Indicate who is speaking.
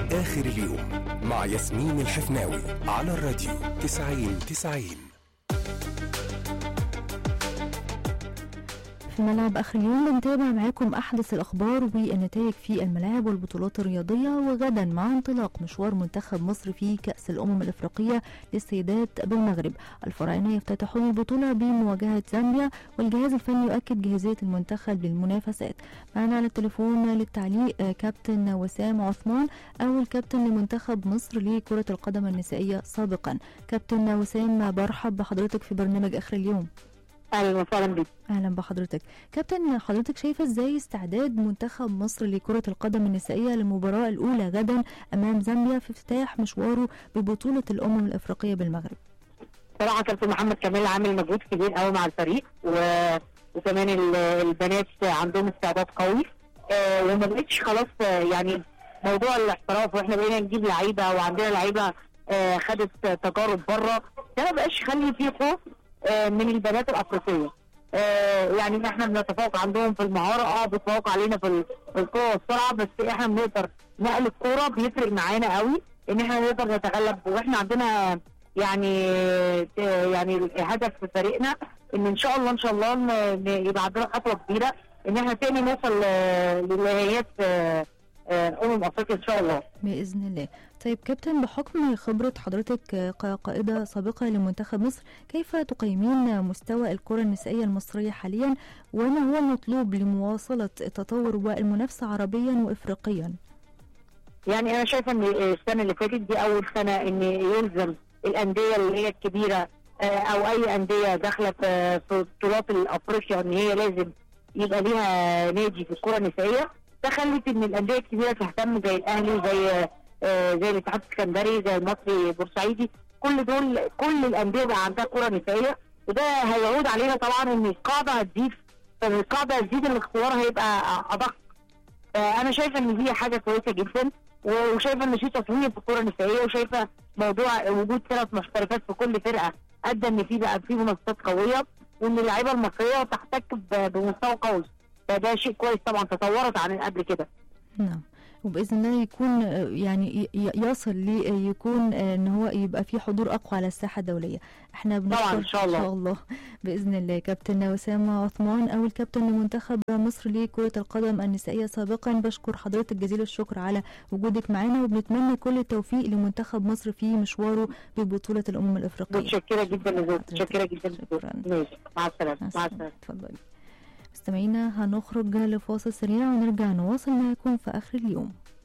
Speaker 1: آخر اليوم مع ياسمين الحفناوي على الراديو 90 90
Speaker 2: في ملعب آخر اليوم بنتابع معاكم أحدث الأخبار والنتائج في الملاعب والبطولات الرياضية وغدا مع انطلاق مشوار منتخب مصر في كأس الأمم الإفريقية للسيدات بالمغرب الفراعنة يفتتحون البطولة بمواجهة زامبيا والجهاز الفني يؤكد جاهزية المنتخب للمنافسات معنا على التليفون للتعليق آه، كابتن وسام عثمان أول كابتن لمنتخب مصر لكرة القدم النسائية سابقا كابتن وسام برحب بحضرتك في برنامج آخر اليوم
Speaker 3: اهلا وسهلا بك
Speaker 2: اهلا بحضرتك كابتن حضرتك شايفه ازاي استعداد منتخب مصر لكره القدم النسائيه للمباراه الاولى غدا امام زامبيا في افتتاح مشواره ببطوله الامم الافريقيه بالمغرب
Speaker 3: صراحه كابتن محمد كمال عامل مجهود كبير قوي مع الفريق و... وكمان ال- البنات عندهم استعداد قوي آه وما بقتش خلاص آه، يعني موضوع الاحتراف واحنا بقينا نجيب لعيبه وعندنا لعيبه آه خدت تجارب بره ده ما بقاش يخلي فيه خوف آه من البنات الافريقيه آه يعني احنا بنتفوق عندهم في المهاره اه بيتفوقوا علينا في ال- في القوه والسرعه بس احنا بنقدر نقل الكوره بيفرق معانا قوي ان احنا نقدر نتغلب واحنا عندنا يعني يعني هدف في فريقنا ان ان شاء الله ان شاء الله ن- ن- يبقى عندنا خطوه كبيره ان احنا تاني نوصل ل- لنهائيات آه، آه، امم افريقيا ان شاء الله
Speaker 2: باذن الله طيب كابتن بحكم خبره حضرتك كقائده سابقه لمنتخب مصر كيف تقيمين مستوى الكره النسائيه المصريه حاليا وما هو المطلوب لمواصله التطور والمنافسه عربيا وافريقيا
Speaker 3: يعني انا شايفه ان السنه اللي فاتت دي اول سنه ان يلزم الانديه اللي هي الكبيره آه، او اي انديه داخله في في بطولات الافريقيا ان هي لازم يبقى ليها نادي في الكره النسائيه ده خلت ان الانديه الكبيره تهتم زي الاهلي زي آه، زي الاتحاد السكندري زي المصري بورسعيدي كل دول كل الانديه بقى عندها كره نسائيه وده هيعود علينا طبعا ان القاعده هتزيد فالقاعده هتزيد الاختيار هيبقى ادق آه، انا شايفه ان دي حاجه كويسه جدا و- وشايفه ان في تطوير في الكره النسائيه وشايفه موضوع وجود ثلاث محترفات في كل فرقه ادى ان في بقى في منافسات قويه وان اللعيبه المصريه تحتك ب- بمستوى قوي فده شيء كويس طبعا تطورت عن قبل كده
Speaker 2: نعم وباذن الله يكون آه، يعني ي- ي- يصل ليكون ان هو يبقى في حضور اقوى على الساحه الدوليه احنا بنشكر
Speaker 3: إن شاء الله.
Speaker 2: ان شاء الله باذن الله كابتن وسام عثمان اول كابتن لمنتخب مصر لكره القدم النسائيه سابقا بشكر حضرتك جزيل الشكر على وجودك معنا وبنتمنى كل التوفيق لمنتخب مصر في مشواره ببطوله الامم الافريقيه
Speaker 3: متشكره جدا لزوج متشكره جدا
Speaker 2: شكراً.
Speaker 3: ماشي مع السلامه
Speaker 2: مع
Speaker 3: مع
Speaker 2: السلامة.
Speaker 3: السلامه
Speaker 2: اتفضلي مستمعينا هنخرج لفاصل سريع ونرجع نواصل معكم في اخر اليوم